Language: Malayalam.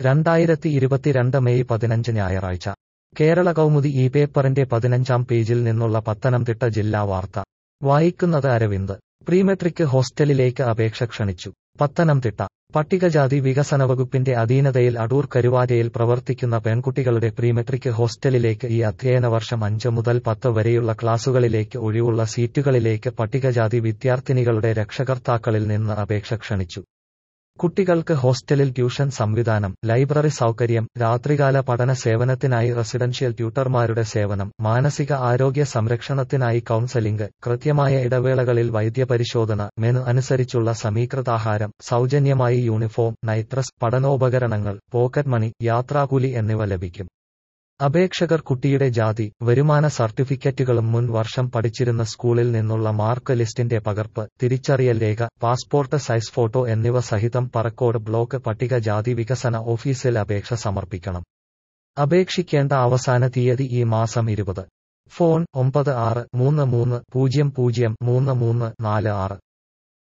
രണ്ടായിരത്തി ഇരുപത്തിരണ്ട് മെയ് പതിനഞ്ച് ഞായറാഴ്ച കേരള കൗമുദി ഈ പേപ്പറിന്റെ പതിനഞ്ചാം പേജിൽ നിന്നുള്ള പത്തനംതിട്ട ജില്ലാ വാർത്ത വായിക്കുന്നത് അരവിന്ദ് പ്രീമെട്രിക് ഹോസ്റ്റലിലേക്ക് അപേക്ഷ ക്ഷണിച്ചു പത്തനംതിട്ട പട്ടികജാതി വികസന വകുപ്പിന്റെ അധീനതയിൽ അടൂർ കരുവാറ്റയിൽ പ്രവർത്തിക്കുന്ന പെൺകുട്ടികളുടെ പ്രീമെട്രിക് ഹോസ്റ്റലിലേക്ക് ഈ അധ്യയന വർഷം അഞ്ച് മുതൽ പത്ത് വരെയുള്ള ക്ലാസുകളിലേക്ക് ഒഴിവുള്ള സീറ്റുകളിലേക്ക് പട്ടികജാതി വിദ്യാർത്ഥിനികളുടെ രക്ഷകർത്താക്കളിൽ നിന്ന് അപേക്ഷ ക്ഷണിച്ചു കുട്ടികൾക്ക് ഹോസ്റ്റലിൽ ട്യൂഷൻ സംവിധാനം ലൈബ്രറി സൗകര്യം രാത്രികാല പഠന സേവനത്തിനായി റെസിഡൻഷ്യൽ ട്യൂട്ടർമാരുടെ സേവനം മാനസിക ആരോഗ്യ സംരക്ഷണത്തിനായി കൗൺസലിംഗ് കൃത്യമായ ഇടവേളകളിൽ വൈദ്യപരിശോധന മെനു അനുസരിച്ചുള്ള സമീകൃതാഹാരം സൗജന്യമായി യൂണിഫോം നൈത്രസ് പഠനോപകരണങ്ങൾ പോക്കറ്റ് മണി യാത്രാകൂലി എന്നിവ ലഭിക്കും അപേക്ഷകർ കുട്ടിയുടെ ജാതി വരുമാന സർട്ടിഫിക്കറ്റുകളും മുൻ വർഷം പഠിച്ചിരുന്ന സ്കൂളിൽ നിന്നുള്ള മാർക്ക് ലിസ്റ്റിന്റെ പകർപ്പ് തിരിച്ചറിയൽ രേഖ പാസ്പോർട്ട് സൈസ് ഫോട്ടോ എന്നിവ സഹിതം പറക്കോട് ബ്ലോക്ക് പട്ടികജാതി വികസന ഓഫീസിൽ അപേക്ഷ സമർപ്പിക്കണം അപേക്ഷിക്കേണ്ട അവസാന തീയതി ഈ മാസം ഇരുപത് ഫോൺ ഒമ്പത് ആറ് മൂന്ന് മൂന്ന് പൂജ്യം പൂജ്യം മൂന്ന് മൂന്ന് നാല് ആറ്